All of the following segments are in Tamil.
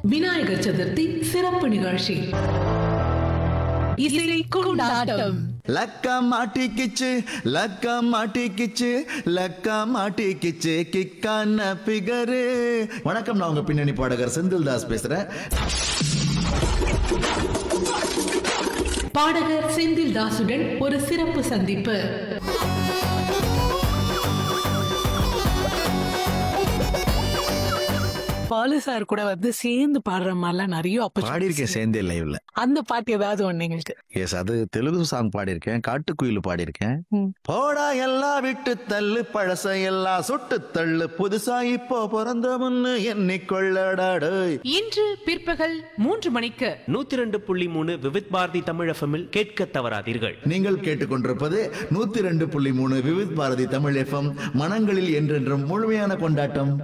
விநாயகர் சதுர்த்தி சிறப்பு நிகழ்ச்சி இசை கொண்டாட்டம் லக்கா மாட்டிக்கிச்சு லக்கா மாட்டிக்கிச்சு லக்கா மாட்டிக்கிச்சு கிக்கான பிகரு வணக்கம் நான் உங்க பின்னணி பாடகர் செந்தில் தாஸ் பேசுறேன் பாடகர் செந்தில் தாசுடன் ஒரு சிறப்பு சந்திப்பு பாலு சார் கூட வந்து சேர்ந்து பாடுற மாதிரிலாம் நிறைய opportunities பாடியிருக்கேன் சேர்ந்தே லைவ்ல அந்த பாட்டு ஏதாவது ஒண்ணு எங்களுக்கு எஸ் அது தெலுங்கு சாங் பாடியிருக்கேன் காட்டுக்குயில் பாடியிருக்கேன் ம். போடா எல்லாம் விட்டு தள்ளு பழச எல்லாம் சுட்டு தள்ளு புதுசா இப்போ பிறந்த முன்னு எண்ணிக்கொள்ளடாடு இன்று பிற்பகல் மூன்று மணிக்கு நூத்தி ரெண்டு புள்ளி மூணு விவித் பாரதி தமிழ் எஃப்எம்மில் கேட்க தவறாதீர்கள் நீங்கள் கேட்டுக்கொண்டிருப்பது நூத்தி ரெண்டு புள்ளி மூணு விவித் பாரதி தமிழ் எஃப்எம் மனங்களில் என்றென்றும் முழுமையான கொண்டாட்டம்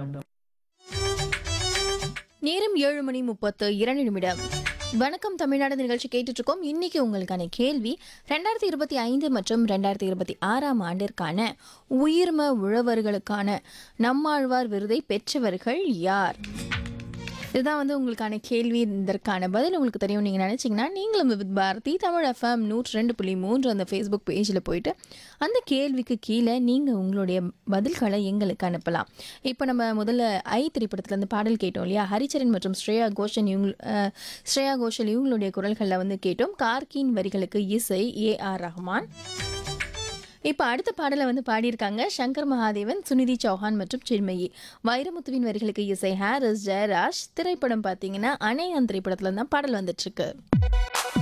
நேரம் ஏழு மணி முப்பத்து இரண்டு நிமிடம் வணக்கம் தமிழ்நாடு நிகழ்ச்சி கேட்டுட்டு இருக்கோம் இன்னைக்கு உங்களுக்கான கேள்வி ரெண்டாயிரத்தி இருபத்தி ஐந்து மற்றும் ரெண்டாயிரத்தி இருபத்தி ஆறாம் ஆண்டிற்கான உயிர்ம உழவர்களுக்கான நம்மாழ்வார் விருதை பெற்றவர்கள் யார் இதுதான் வந்து உங்களுக்கான கேள்வி இதற்கான பதில் உங்களுக்கு தெரியும் நீங்கள் நினச்சிங்கன்னா நீங்களும் வித் பாரதி தமிழ் எஃப்எம் நூற்றி ரெண்டு புள்ளி மூன்று அந்த ஃபேஸ்புக் பேஜில் போயிட்டு அந்த கேள்விக்கு கீழே நீங்கள் உங்களுடைய பதில்களை எங்களுக்கு அனுப்பலாம் இப்போ நம்ம முதல்ல ஐ திரைப்படத்துலேருந்து பாடல் கேட்டோம் இல்லையா ஹரிச்சரன் மற்றும் ஸ்ரேயா கோஷன் இவங்க அஹ், ஸ்ரேயா கோஷல் இவங்களுடைய குரல்களில் வந்து கேட்டோம் கார்கின் வரிகளுக்கு இசை ஏ ஆர் ரஹ்மான் இப்போ அடுத்த பாடலை வந்து பாடியிருக்காங்க சங்கர் மகாதேவன் சுனிதி சௌஹான் மற்றும் சின்மயி வைரமுத்துவின் வரிகளுக்கு இசை ஹாரிஸ் ஜெயராஜ் திரைப்படம் பார்த்தீங்கன்னா அணையான் திரைப்படத்துல தான் பாடல் வந்துட்டு இருக்கு